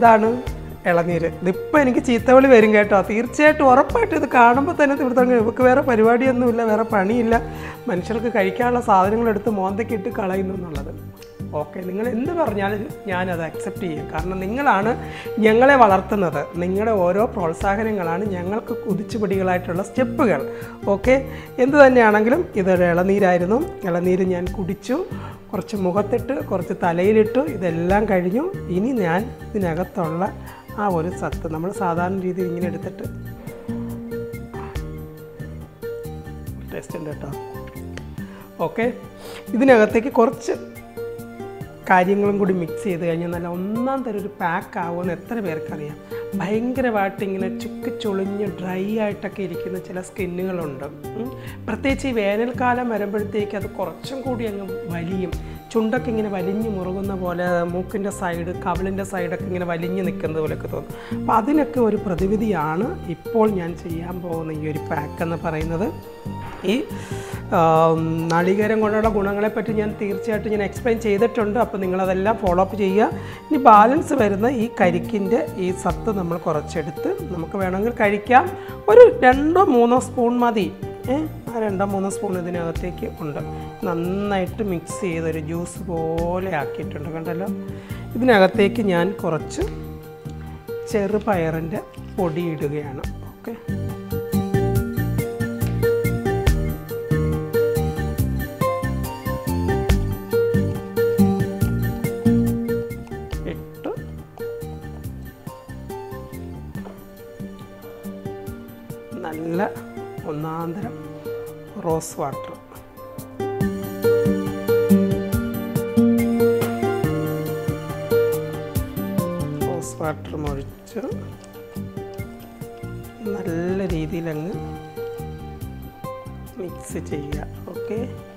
ഇതാണ് ഇളനീര് ഇതിപ്പോൾ എനിക്ക് ചീത്തവിളി വരും കേട്ടോ തീർച്ചയായിട്ടും ഉറപ്പായിട്ടും ഇത് കാണുമ്പോൾ തന്നെ തീർത്തങ്ങ് ഇവർക്ക് വേറെ പരിപാടിയൊന്നുമില്ല വേറെ പണിയില്ല മനുഷ്യർക്ക് കഴിക്കാനുള്ള സാധനങ്ങൾ എടുത്ത് മോന്തയ്ക്ക് ഇട്ട് കളയുന്നു എന്നുള്ളത് ഓക്കെ നിങ്ങൾ എന്ത് പറഞ്ഞാലും ഞാനത് അക്സെപ്റ്റ് ചെയ്യും കാരണം നിങ്ങളാണ് ഞങ്ങളെ വളർത്തുന്നത് നിങ്ങളുടെ ഓരോ പ്രോത്സാഹനങ്ങളാണ് ഞങ്ങൾക്ക് കുതിച്ചുപിടികളായിട്ടുള്ള സ്റ്റെപ്പുകൾ ഓക്കെ എന്ത് തന്നെയാണെങ്കിലും ഇതൊരു ഇളനീരായിരുന്നു ഇളനീര് ഞാൻ കുടിച്ചു കുറച്ച് മുഖത്തിട്ട് കുറച്ച് തലയിലിട്ടു ഇതെല്ലാം കഴിഞ്ഞു ഇനി ഞാൻ ഇതിനകത്തുള്ള ആ ഒരു സത്ത് നമ്മൾ സാധാരണ രീതിയിൽ ഇങ്ങനെ എടുത്തിട്ട് ടേസ്റ്റ് ഉണ്ട് കേട്ടോ ഓക്കെ ഇതിനകത്തേക്ക് കുറച്ച് കാര്യങ്ങളും കൂടി മിക്സ് ചെയ്ത് കഴിഞ്ഞാൽ നല്ല ഒന്നാം തരം ഒരു പാക്ക് ആവുമെന്ന് എത്ര പേർക്കറിയാം ഭയങ്കരമായിട്ട് ഇങ്ങനെ ചുക്ക് ചൊളിഞ്ഞ് ഡ്രൈ ആയിട്ടൊക്കെ ഇരിക്കുന്ന ചില സ്കിന്നുകളുണ്ട് ഉം. പ്രത്യേകിച്ച് ഈ വേനൽക്കാലം വരുമ്പോഴത്തേക്ക് അത് കുറച്ചും കൂടി അങ്ങ് വലിയും ചുണ്ടൊക്കെ ഇങ്ങനെ വലിഞ്ഞ് മുറുകുന്ന പോലെ മൂക്കിൻ്റെ സൈഡ് കവിളിൻ്റെ സൈഡൊക്കെ ഇങ്ങനെ വലിഞ്ഞ് നിൽക്കുന്നത് പോലെയൊക്കെ തോന്നും അപ്പോൾ അതിനൊക്കെ ഒരു പ്രതിവിധിയാണ് ഇപ്പോൾ ഞാൻ ചെയ്യാൻ പോകുന്ന ഈ ഒരു പാക്ക് എന്ന് പറയുന്നത് ഈ ആം, നാളികേരം കൊണ്ടുള്ള ഗുണങ്ങളെപ്പറ്റി ഞാൻ തീർച്ചയായിട്ടും ഞാൻ എക്സ്പ്ലെയിൻ ചെയ്തിട്ടുണ്ട് അപ്പോൾ നിങ്ങളതെല്ലാം ഫോളോ അപ്പ് ചെയ്യുക ഇനി ബാലൻസ് വരുന്ന ഈ കരിക്കിൻ്റെ ഈ സത്ത് നമ്മൾ കുറച്ചെടുത്ത് നമുക്ക് വേണമെങ്കിൽ കഴിക്കാം ഒരു രണ്ടോ മൂന്നോ സ്പൂൺ മതി ഏ ആ രണ്ടോ മൂന്നോ സ്പൂൺ ഇതിനകത്തേക്ക് ഉണ്ട് നന്നായിട്ട് മിക്സ് ചെയ്തൊരു ജ്യൂസ് പോലെ ആക്കിയിട്ടുണ്ട് കണ്ടല്ലോ ഇതിനകത്തേക്ക് ഞാൻ കുറച്ച് ചെറുപയറിൻ്റെ പൊടി ഇടുകയാണ് ഓക്കെ ഇട്ട് നല്ല ഒന്നാന്തരം റോസ് വാട്ടർ റോസ് വാട്ടർ ഒഴിച്ച് നല്ല രീതിയിൽ അങ്ങ് മിക്സ് ചെയ്യുക ഓക്കെ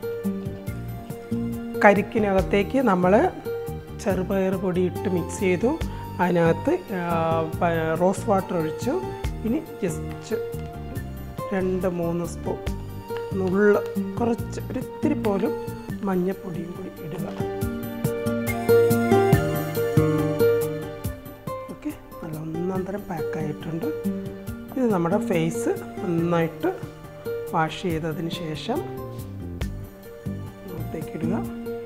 കരിക്കിനകത്തേക്ക് നമ്മൾ ചെറുപയർ പൊടി ഇട്ട് മിക്സ് ചെയ്തു അതിനകത്ത് ആ, പ- റോസ് വാട്ടർ ഒഴിച്ചു ഇനി ജസ്റ്റ് രണ്ട് മൂന്ന് സ്പൂൺ നുള്ള കുറച്ച് ഒരു ഇത്തിരി പോലും മഞ്ഞപ്പൊടിയും കൂടി ഇടുക ഓക്കെ നല്ല ഒന്നാം തരം പാക്കായിട്ടുണ്ട് ഇത് നമ്മുടെ ഫേസ് നന്നായിട്ട് വാഷ് ചെയ്തതിന് ശേഷം മുഖത്തേക്ക് ഇടുക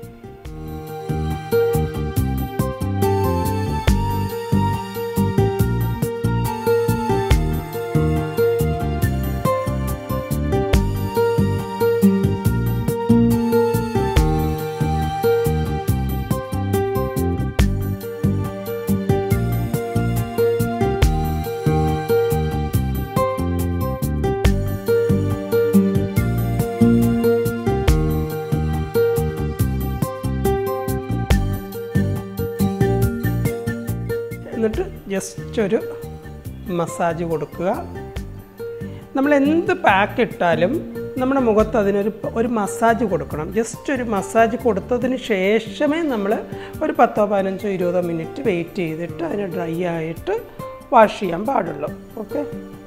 എന്നിട്ട് ജസ്റ്റ് ഒരു മസാജ് കൊടുക്കുക നമ്മൾ എന്ത് പാക്ക് ഇട്ടാലും നമ്മുടെ മുഖത്ത് അതിനൊരു പ- ഒരു മസാജ് കൊടുക്കണം ജസ്റ്റ് ഒരു മസാജ് കൊടുത്തതിന് ശേഷമേ നമ്മൾ ഒരു പത്തോ പതിനഞ്ചോ ഇരുപതോ മിനിറ്റ് വെയിറ്റ് ചെയ്തിട്ട് അതിന് ഡ്രൈ ആയിട്ട് വാഷ് ചെയ്യാൻ പാടുള്ളൂ ഓക്കെ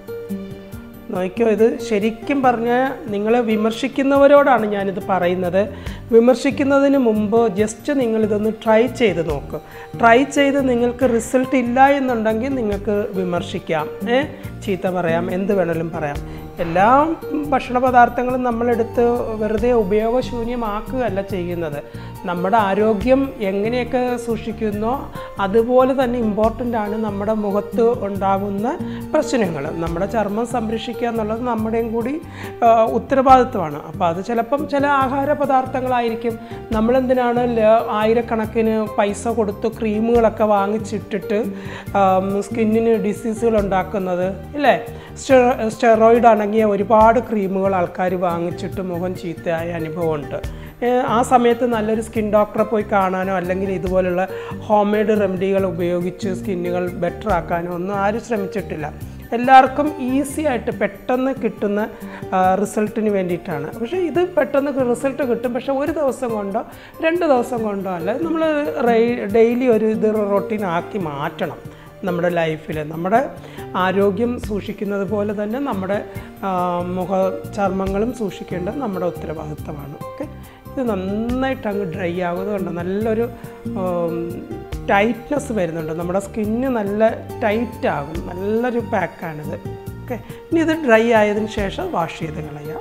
നോക്കിയോ ഇത് ശരിക്കും പറഞ്ഞാൽ നിങ്ങൾ വിമർശിക്കുന്നവരോടാണ് ഞാനിത് പറയുന്നത് വിമർശിക്കുന്നതിന് മുമ്പ് ജസ്റ്റ് നിങ്ങളിതൊന്ന് ട്രൈ ചെയ്ത് നോക്കുക ട്രൈ ചെയ്ത് നിങ്ങൾക്ക് റിസൾട്ട് ഇല്ല എന്നുണ്ടെങ്കിൽ നിങ്ങൾക്ക് വിമർശിക്കാം ഏ ചീത്ത പറയാം എന്ത് വേണമെങ്കിലും പറയാം എല്ലാ ഭക്ഷണ പദാർത്ഥങ്ങളും നമ്മളെടുത്ത് വെറുതെ ഉപയോഗശൂന്യമാക്കുകയല്ല ചെയ്യുന്നത് നമ്മുടെ ആരോഗ്യം എങ്ങനെയൊക്കെ സൂക്ഷിക്കുന്നോ അതുപോലെ തന്നെ ഇമ്പോർട്ടൻ്റ് ആണ് നമ്മുടെ മുഖത്ത് ഉണ്ടാകുന്ന പ്രശ്നങ്ങൾ നമ്മുടെ ചർമ്മം സംരക്ഷിക്കുക എന്നുള്ളത് നമ്മുടെയും കൂടി ആ, ഉത്തരവാദിത്വമാണ് അപ്പോൾ അത് ചിലപ്പം ചില ആഹാര പദാർത്ഥങ്ങളായിരിക്കും നമ്മളെന്തിനാണ് ല- ആയിരക്കണക്കിന് പൈസ കൊടുത്ത് ക്രീമുകളൊക്കെ വാങ്ങിച്ചിട്ടിട്ട് ആം, സ്കിന്നിന് ഡിസീസുകൾ ഉണ്ടാക്കുന്നത് ഇല്ലേ സ്റ്റെ- സ്റ്റെറോയിഡ് അടങ്ങിയ ഒരുപാട് ക്രീമുകൾ ആൾക്കാർ വാങ്ങിച്ചിട്ട് മുഖം ചീത്തയായ അനുഭവമുണ്ട് ഏഹ് ആ സമയത്ത് നല്ലൊരു സ്കിൻ ഡോക്ടറെ പോയി കാണാനോ അല്ലെങ്കിൽ ഇതുപോലുള്ള ഹോം മെയ്ഡ് റെമഡികൾ ഉപയോഗിച്ച് സ്കിന്നുകൾ ബെറ്റർ ആക്കാനോ ഒന്നും ആരും ശ്രമിച്ചിട്ടില്ല എല്ലാവർക്കും ഈസി ആയിട്ട് പെട്ടെന്ന് കിട്ടുന്ന റിസൾട്ടിന് വേണ്ടിയിട്ടാണ് പക്ഷേ ഇത് പെട്ടെന്ന് റിസൾട്ട് കിട്ടും പക്ഷേ ഒരു ദിവസം കൊണ്ടോ രണ്ട് ദിവസം കൊണ്ടോ അല്ല നമ്മൾ ഡെയിലി ഒരു ഇത് റൊട്ടീൻ ആക്കി മാറ്റണം നമ്മുടെ ലൈഫിൽ നമ്മുടെ ആരോഗ്യം സൂക്ഷിക്കുന്നത് പോലെ തന്നെ നമ്മുടെ ആ, മുഖ ചർമ്മങ്ങളും സൂക്ഷിക്കേണ്ടത് നമ്മുടെ ഉത്തരവാദിത്തമാണ് ഓക്കെ ഇത് നന്നായിട്ട് അങ്ങ് ഡ്രൈ ആകുന്നത് കണ്ടോ നല്ലൊരു ടൈറ്റ്നെസ് വരുന്നുണ്ട് നമ്മുടെ സ്കിന്ന് നല്ല ടൈറ്റ് ആകും നല്ലൊരു പാക്കാണിത് ഓക്കെ ഇനി ഇത് ഡ്രൈ ആയതിനു ശേഷം വാഷ് ചെയ്ത് കളയാം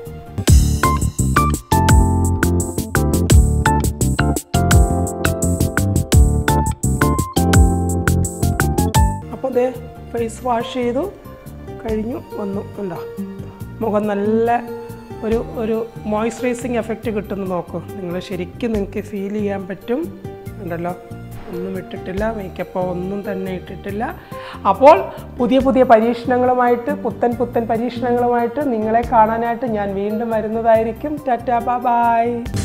അപ്പോൾ ദേ ഫേസ് വാഷ് ചെയ്തു കഴിഞ്ഞു വന്നു ഉണ്ടോ മുഖം നല്ല ഒരു ഒരു മോയ്സ്ചറൈസിങ് എഫക്റ്റ് കിട്ടുന്നു നോക്കൂ നിങ്ങൾ ശരിക്കും നിങ്ങൾക്ക് ഫീൽ ചെയ്യാൻ പറ്റും ഉണ്ടല്ലോ ഒന്നും ഇട്ടിട്ടില്ല മേക്കപ്പോ ഒന്നും തന്നെ ഇട്ടിട്ടില്ല അപ്പോൾ പുതിയ പുതിയ പരീക്ഷണങ്ങളുമായിട്ട് പുത്തൻ പുത്തൻ പരീക്ഷണങ്ങളുമായിട്ട് നിങ്ങളെ കാണാനായിട്ട് ഞാൻ വീണ്ടും വരുന്നതായിരിക്കും ടാറ്റാ ബൈ